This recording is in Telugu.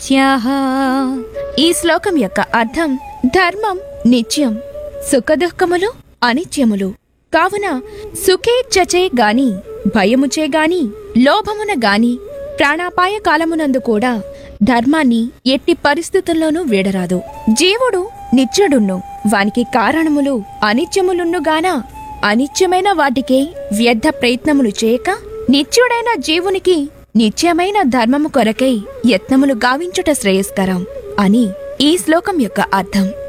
నిత్యాః ఈ శ్లోకం యొక్క అర్థం ధర్మం నిత్యం సుఖదుఖములు అనిత్యములు కావున సుఖేచ్ఛచే గాని భయముచే గాని లోభమున గాని ప్రాణాపాయ కాలమునందు కూడా ధర్మాన్ని ఎట్టి పరిస్థితుల్లోనూ వీడరాదు జీవుడు నిత్యుడున్ను వానికి కారణములు అనిత్యములున్నుగాన అనిత్యమైన వాటికే వ్యర్థ ప్రయత్నములు చేయక నిత్యుడైన జీవునికి నిత్యమైన ధర్మము కొరకై యత్నములు గావించుట శ్రేయస్కరం అని ఈ శ్లోకం యొక్క అర్థం